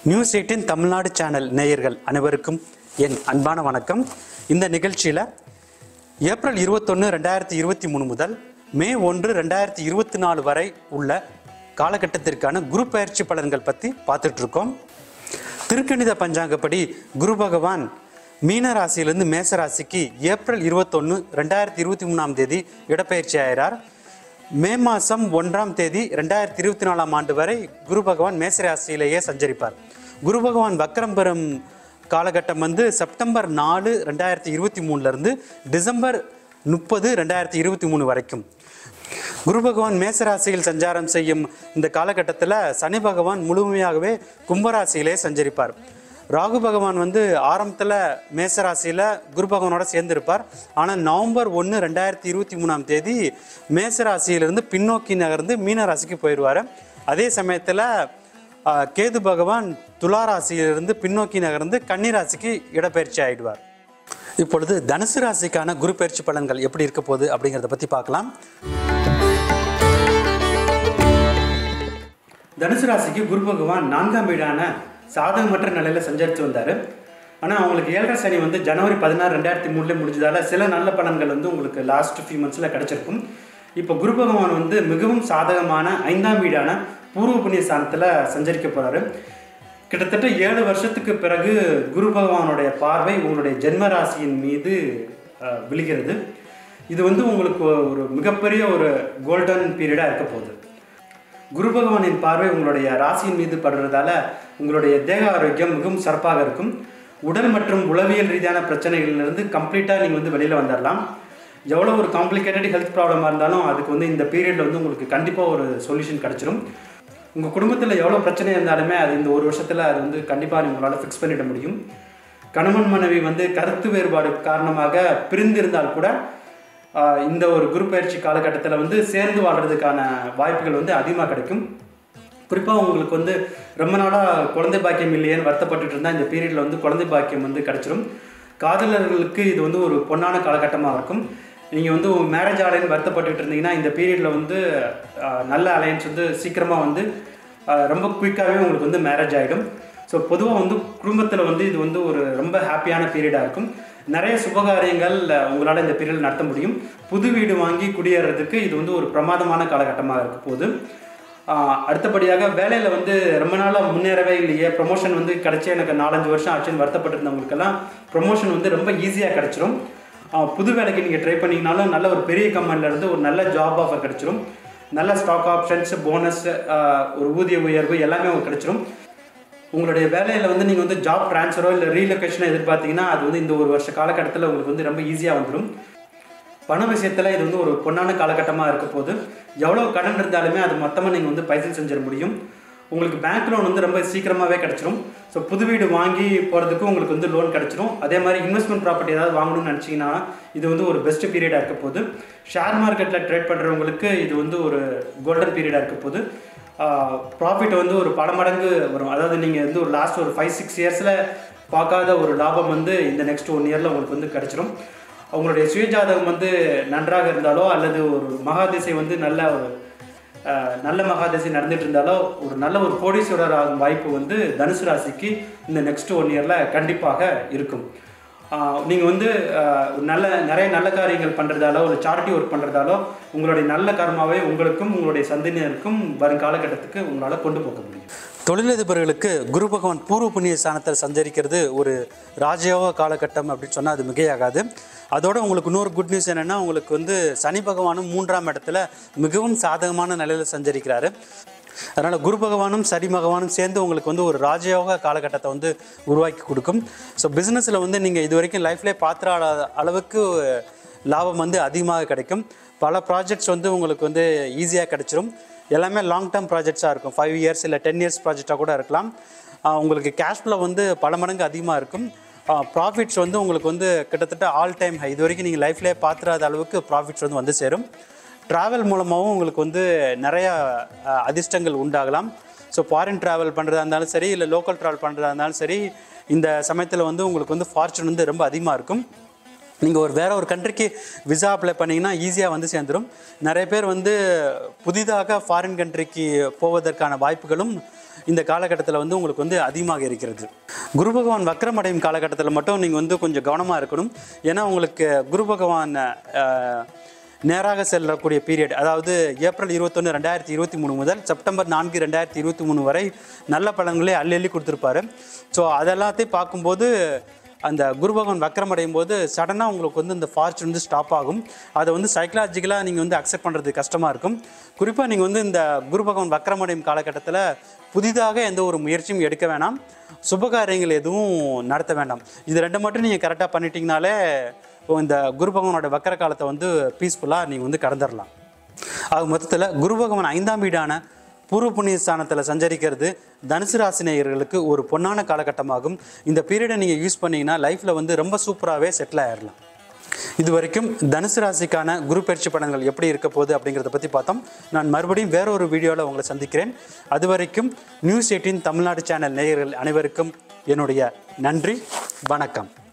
news eighteen Tamil Nadu channel நேயர்கள் அனைவருக்கும் என் அன்பான வணக்கம் இந்த நிகழ்ச்சியில் ஏப்ரல் இருபத்தொன்று ரெண்டாயிரத்தி இருபத்தி மூணு முதல் மே ஒன்று ரெண்டாயிரத்தி இருபத்தி நாலு வரை உள்ள காலகட்டத்திற்கான குரு பயிற்சி பலன்கள் பற்றி பார்த்துட்டு இருக்கோம் திருக்கணித பஞ்சாங்கப்படி குரு பகவான் மீன ராசியிலிருந்து மேச ராசிக்கு ஏப்ரல் இருபத்தொன்று ரெண்டாயிரத்தி இருபத்தி மூணாம் தேதி இடப்பெயர்ச்சி ஆகிறார் மே மாதம் ஒன்றாம் தேதி ரெண்டாயிரத்தி இருபத்தி நாலாம் ஆண்டு வரை குரு பகவான் மேச ராசியிலேயே சஞ்சரிப்பார் குரு பகவான் வக்கரம் பெறும் காலகட்டம் வந்து செப்டம்பர் நாலு ரெண்டாயிரத்தி இருபத்தி மூணுலேருந்து டிசம்பர் முப்பது ரெண்டாயிரத்தி இருபத்தி மூணு வரைக்கும் குரு பகவான் மேசராசியில் சஞ்சாரம் செய்யும் இந்த காலகட்டத்தில் சனி பகவான் முழுமையாகவே கும்பராசியிலே சஞ்சரிப்பார் ராகு பகவான் வந்து ஆரம்பத்தில் மேசராசியில் குரு பகவானோட சேர்ந்திருப்பார் ஆனால் நவம்பர் ஒன்று ரெண்டாயிரத்தி இருபத்தி மூணாம் தேதி மேசராசியிலிருந்து பின்னோக்கி நகர்ந்து மீன ராசிக்கு போயிடுவார் அதே சமயத்தில் கேது பகவான் துலா ராசியிலிருந்து பின்னோக்கி நகர்ந்து கன்னி ராசிக்கு இடப்பெயர்ச்சி ஆயிடுவார் இப்பொழுது தனுசு ராசிக்கான குரு பயிற்சி பலன்கள் எப்படி இருக்க போகுது அப்படிங்கிறத பற்றி பார்க்கலாம் தனுசு ராசிக்கு குரு பகவான் நான்காம் வீடான சாதகமற்ற நிலையில் சஞ்சரித்து வந்தார் ஆனால் அவங்களுக்கு ஏழரை சனி வந்து ஜனவரி பதினாறு ரெண்டாயிரத்தி மூணுல முடிஞ்சதால சில நல்ல பலன்கள் வந்து உங்களுக்கு லாஸ்ட் ஃபியூ மந்த்ஸில் கிடச்சிருக்கும் இப்போ குரு பகவான் வந்து மிகவும் சாதகமான ஐந்தாம் வீடான பூர்வ புண்ணிய ஸ்தானத்தில் சஞ்சரிக்க போகிறாரு கிட்டத்தட்ட ஏழு வருஷத்துக்கு பிறகு குரு பகவானுடைய பார்வை உங்களுடைய ஜென்ம ராசியின் மீது அஹ், விழுகிறது இது வந்து உங்களுக்கு ஒரு மிகப்பெரிய ஒரு கோல்டன் பீரியடாக இருக்க போகுது குரு பகவானின் பார்வை உங்களுடைய ராசியின் மீது படுறதால உங்களுடைய தேக ஆரோக்கியம் மிகவும் சிறப்பாக இருக்கும் உடல் மற்றும் உளவியல் ரீதியான பிரச்சனைகளிலிருந்து கம்ப்ளீட்டாக நீங்கள் வந்து வெளியில் வந்துடலாம் எவ்வளோ ஒரு காம்ப்ளிகேட்டட் ஹெல்த் ப்ராப்ளமாக இருந்தாலும் அதுக்கு வந்து இந்த பீரியடில் வந்து உங்களுக்கு கண்டிப்பாக ஒரு சொல்யூஷன் கிடச்சிரும் உங்கள் குடும்பத்தில் எவ்வளோ பிரச்சனை இருந்தாலுமே அது இந்த ஒரு வருஷத்தில் அது வந்து கண்டிப்பாக உங்களால் ஃபிக்ஸ் பண்ணிட முடியும் கணவன் மனைவி வந்து கருத்து வேறுபாடு காரணமாக பிரிந்திருந்தால் கூட ஆஹ், இந்த ஒரு குரு பயிற்சி காலகட்டத்தில் வந்து சேர்ந்து வாழ்கிறதுக்கான வாய்ப்புகள் வந்து அதிகமாக கிடைக்கும் குறிப்பாக உங்களுக்கு வந்து ரொம்ப நாளாக குழந்தை பாக்கியம் இல்லையேன்னு வருத்தப்பட்டுட்டு இருந்தால் இந்த பீரியடில் வந்து குழந்தை பாக்கியம் வந்து கிடச்சிரும் காதலர்களுக்கு இது வந்து ஒரு பொன்னான காலகட்டமாக இருக்கும் நீங்கள் வந்து மேரேஜ் ஆலைன்னு வருத்தப்பட்டுட்டு இருந்தீங்கன்னா இந்த பீரியடில் வந்து ஆஹ், நல்ல அலையன்ஸ் வந்து சீக்கிரமாக வந்து ஆஹ், ரொம்ப குயிக்காகவே உங்களுக்கு வந்து மேரேஜ் ஆகிடும் ஸோ பொதுவாக வந்து குடும்பத்தில் வந்து இது வந்து ஒரு ரொம்ப ஹாப்பியான பீரியடாக இருக்கும் நிறைய சுபகாரியங்கள் உங்களால் இந்த பீரியட் நடத்த முடியும் புது வீடு வாங்கி குடியேறதுக்கு இது வந்து ஒரு பிரமாதமான காலகட்டமாக இருக்க போகுது ஆஹ் அடுத்தபடியாக வேலையில் வந்து ரொம்ப நாளாக முன்னேறவே இல்லையே ப்ரொமோஷன் வந்து கிடச்சி எனக்கு நாலஞ்சு வருஷம் ஆச்சுன்னு வருத்தப்பட்டிருந்தவங்களுக்கெல்லாம் ப்ரொமோஷன் வந்து ரொம்ப ஈஸியாக கிடச்சிரும் ஆஹ் புது வேலைக்கு நீங்கள் ட்ரை பண்ணிங்கனாலும் நல்ல ஒரு பெரிய கம்பெனில இருந்து ஒரு நல்ல ஜாப் ஆஃபர் கிடச்சிரும் நல்ல ஸ்டாக் ஆப்ஷன்ஸ் போனஸ் ஒரு ஊதிய உயர்வு எல்லாமே உங்களுக்கு கிடச்சிரும் உங்களுடைய வேலையில் வந்து நீங்கள் வந்து ஜாப் ட்ரான்ஸ்ஃபரோ இல்லை ரீலொகேஷனோ எதிர்பார்த்தீங்கன்னா அது வந்து இந்த ஒரு வருஷ காலகட்டத்தில் உங்களுக்கு வந்து ரொம்ப ஈஸியாக வந்துடும் பண விஷயத்தில் இது வந்து ஒரு பொன்னான காலகட்டமாக இருக்க போது எவ்வளோ கடன் இருந்தாலுமே அது மொத்தமாக நீங்கள் வந்து பைசல் செஞ்சிட முடியும் உங்களுக்கு பேங்க் லோன் வந்து ரொம்ப சீக்கிரமாகவே கிடச்சிரும் ஸோ புது வீடு வாங்கி போகிறதுக்கு உங்களுக்கு வந்து லோன் கிடச்சிரும் அதே மாதிரி இன்வெஸ்ட்மெண்ட் ப்ராப்பர்ட்டி ஏதாவது வாங்கணும்னு நினச்சிங்கன்னா இது வந்து ஒரு பெஸ்ட் பீரியடாக இருக்க போது ஷேர் மார்க்கெட்டில் ட்ரேட் பண்ணுறவங்களுக்கு இது வந்து ஒரு கோல்டன் பீரியடாக இருக்க போது ப்ராஃபிட் வந்து ஒரு பல மடங்கு வரும் அதாவது நீங்கள் வந்து ஒரு லாஸ்ட் ஒரு ஃபைவ் சிக்ஸ் இயர்ஸில் பார்க்காத ஒரு லாபம் வந்து இந்த நெக்ஸ்ட் ஒன் இயரில் உங்களுக்கு வந்து கிடச்சிரும் அவங்களுடைய சுயஜாதகம் வந்து நன்றாக இருந்தாலோ அல்லது ஒரு மகாதிசை வந்து நல்ல ஒரு அஹ், நல்ல மகாதிசை நடந்துட்டு இருந்தாலோ ஒரு நல்ல ஒரு கோடீஸ்வரர் ஆகும் வாய்ப்பு வந்து தனுசு ராசிக்கு இந்த நெக்ஸ்ட் ஒன் இயரில் கண்டிப்பாக இருக்கும் நீங்கள் வந்து அஹ், ஒரு நல்ல நிறைய நல்ல காரியங்கள் பண்ணுறதாலோ ஒரு சாரிட்டி ஒர்க் பண்ணுறதாலோ உங்களுடைய நல்ல கர்மாவை உங்களுக்கும் உங்களுடைய சந்ததியினருக்கும் வரும் காலகட்டத்துக்கு உங்களால் கொண்டு போக முடியும் தொழிலதிபர்களுக்கு குரு பகவான் பூர்வ புண்ணிய ஸ்தானத்தில் சஞ்சரிக்கிறது ஒரு ராஜயோக காலகட்டம் அப்படின்னு சொன்னால் அது மிகையாகாது அதோட உங்களுக்கு இன்னொரு குட் நியூஸ் என்னென்னா உங்களுக்கு வந்து சனி பகவானும் மூன்றாம் இடத்துல மிகவும் சாதகமான நிலையில் சஞ்சரிக்கிறாரு அதனால் குரு பகவானும் சனி பகவானும் சேர்ந்து உங்களுக்கு வந்து ஒரு ராஜயோக காலகட்டத்தை வந்து உருவாக்கி கொடுக்கும் ஸோ பிஸ்னஸில் வந்து நீங்கள் இது வரைக்கும் லைஃப்லேயே பார்த்துற அளவுக்கு லாபம் வந்து அதிகமாக கிடைக்கும் பல ப்ராஜெக்ட்ஸ் வந்து உங்களுக்கு வந்து ஈஸியாக கிடைச்சிரும் எல்லாமே லாங் டேர்ம் ப்ராஜெக்ட்ஸாக இருக்கும் ஃபைவ் இயர்ஸ் இல்லை டென் இயர்ஸ் ப்ராஜெக்டாக கூட இருக்கலாம் ஆஹ் உங்களுக்கு கேஷ் ஃப்ளோ வந்து பல மடங்கு அதிகமாக இருக்கும் ப்ராஃபிட்ஸ் வந்து உங்களுக்கு வந்து கிட்டத்தட்ட ஆல் டைம் ஹை இது வரைக்கும் நீங்கள் லைஃப்லேயே பார்த்துறாத அளவுக்கு ப்ராஃபிட்ஸ் வந்து வந்து சேரும் ட்ராவல் மூலமாகவும் உங்களுக்கு வந்து நிறைய ஆஹ், அதிர்ஷ்டங்கள் உண்டாகலாம் ஸோ ஃபாரின் ட்ராவல் பண்ணுறதா இருந்தாலும் சரி இல்லை லோக்கல் ட்ராவல் பண்ணுறதா இருந்தாலும் சரி இந்த சமயத்தில் வந்து உங்களுக்கு வந்து ஃபார்ச்சூன் வந்து ரொம்ப அதிகமாக இருக்கும் நீங்கள் ஒரு வேற ஒரு கண்ட்ரிக்கு விசா அப்ளை பண்ணிங்கன்னா ஈஸியாக வந்து சேர்ந்துடும் நிறைய பேர் வந்து புதிதாக ஃபாரின் கண்ட்ரிக்கு போவதற்கான வாய்ப்புகளும் இந்த காலகட்டத்தில் வந்து உங்களுக்கு வந்து அதிகமாக இருக்கிறது குரு பகவான் வக்ரமடையும் காலகட்டத்தில் மட்டும் நீங்கள் வந்து கொஞ்சம் கவனமாக இருக்கணும் ஏன்னா உங்களுக்கு குரு பகவான் அஹ், நேராக செல்லக்கூடிய பீரியட் அதாவது ஏப்ரல் இருபத்தொன்று ரெண்டாயிரத்தி இருபத்தி மூணு முதல் செப்டம்பர் நான்கு ரெண்டாயிரத்தி இருபத்தி மூணு வரை நல்ல பலன்களே அள்ளி அள்ளி கொடுத்துருப்பாரு ஸோ அதெல்லாத்தையும் பார்க்கும்போது அந்த குரு பகவான் வக்கரமடையும் போது சடனாக உங்களுக்கு வந்து இந்த ஃபார்ச்சூன் வந்து ஸ்டாப் ஆகும் அதை வந்து சைக்கலாஜிக்கலாக நீங்கள் வந்து அக்செப்ட் பண்ணுறது கஷ்டமாக இருக்கும் குறிப்பாக நீங்கள் வந்து இந்த குரு பகவான் வக்கரமடையும் காலகட்டத்தில் புதிதாக எந்த ஒரு முயற்சியும் எடுக்க வேணாம் சுபகாரியங்கள் எதுவும் நடத்த வேண்டாம் இது ரெண்டு மட்டும் நீங்கள் கரெக்டாக பண்ணிட்டீங்கனாலே இந்த குரு பகவானோட வக்கர காலத்தை வந்து பீஸ்ஃபுல்லாக நீங்கள் வந்து கடந்துடலாம் ஆக மொத்தத்தில் குரு பகவான் ஐந்தாம் வீடான பூர்வ புண்ணிய ஸ்தானத்தில் சஞ்சரிக்கிறது தனுசு ராசி நேயர்களுக்கு ஒரு பொன்னான காலகட்டமாகும் இந்த பீரியடை நீங்கள் யூஸ் பண்ணீங்கன்னா லைஃப்பில் வந்து ரொம்ப சூப்பராகவே செட்டில் ஆயிடலாம் இது வரைக்கும் தனுசு ராசிக்கான குரு பயிற்சி படங்கள் எப்படி இருக்க போகுது அப்படிங்கிறத பற்றி பார்த்தோம் நான் மறுபடியும் வேற ஒரு வீடியோவில் உங்களை சந்திக்கிறேன் அது வரைக்கும் நியூஸ் எயிட்டீன் தமிழ்நாடு சேனல் நேயர்கள் அனைவருக்கும் என்னுடைய நன்றி வணக்கம்